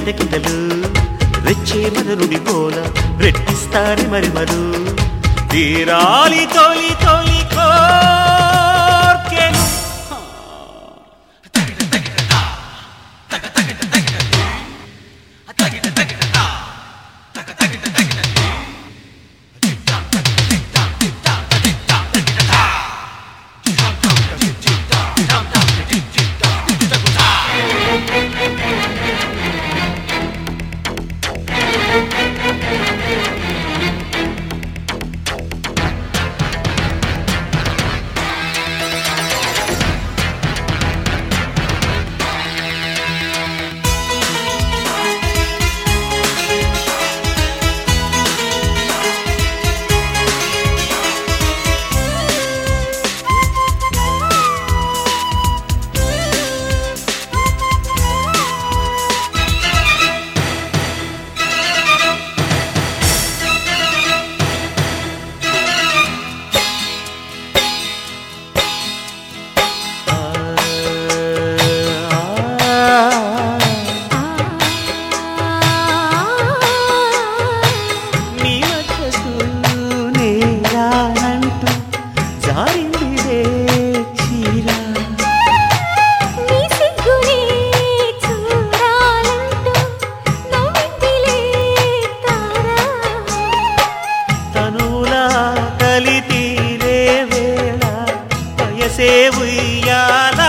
కిటకిటలు రెచ్చే మదనుడి గోల రెట్టిస్తారి మరి మరు తీరాలి తోలి తోలి కోర్కెను నీ వద్దకు నేరానంటూ జారిందిరే చీరా నీ సిగ్గునే చూడాలంటూ నవ్విందిలే తారా తనులా తలి తీరే వేళ వయసే ఉయ్యాలా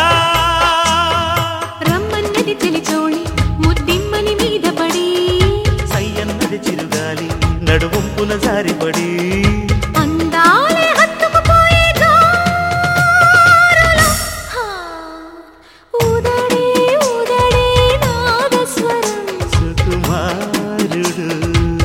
రమ్మన్నది చెలిచోళి ముద్దిమ్మని మీద పడి సయ్యన్నది చిరుగాలి నడువంపున జారిపడి అందాలే హత్తుకుపోయే జోరులో హా, ఊదడే ఊదడే నాదస్వరం సుకుమారుడు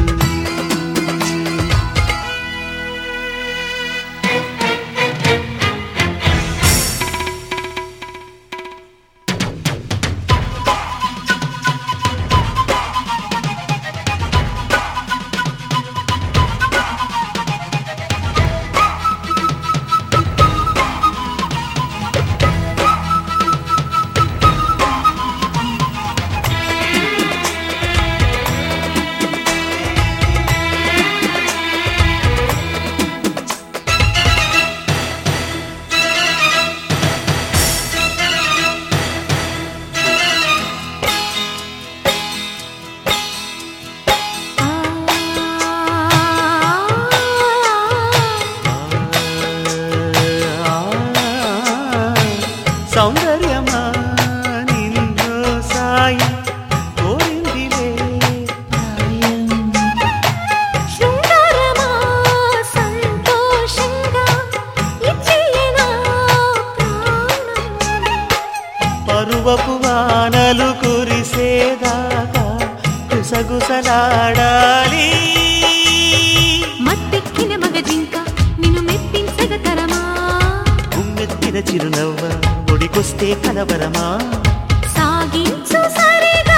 సౌందర్యమా నిన్ను సాయం కోరిందిలే ప్రాయం. శృంగారమా సంతోషంగా ఇచ్చేయనా ప్రాణం పరువపు వానలు కురిసేదాకా గుసగుసలాడాలి మత్తెక్కిన మగజింక నిన్ను మెప్పించగ తరమా ఉమ్మెత్తిన చిరునవ్వ ఒడికొస్తే కలవరమా సాగించు సరిగా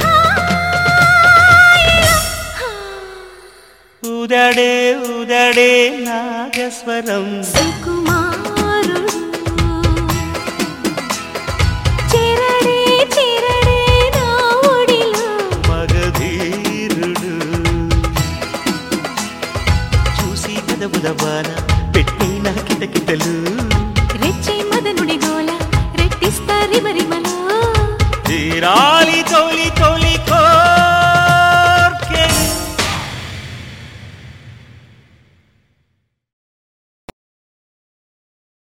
ఉదడే ఉదడే నాగస్వరం సుకుమారుడు చెరడే చెరడే నా ఒడిలో మగధీరుడు చూసి కదవులవాన పెట్టిన కిటకిటలు రెచ్చే మదనుడి గోల రెట్టిస్తా రిమరిమలో తీరాలి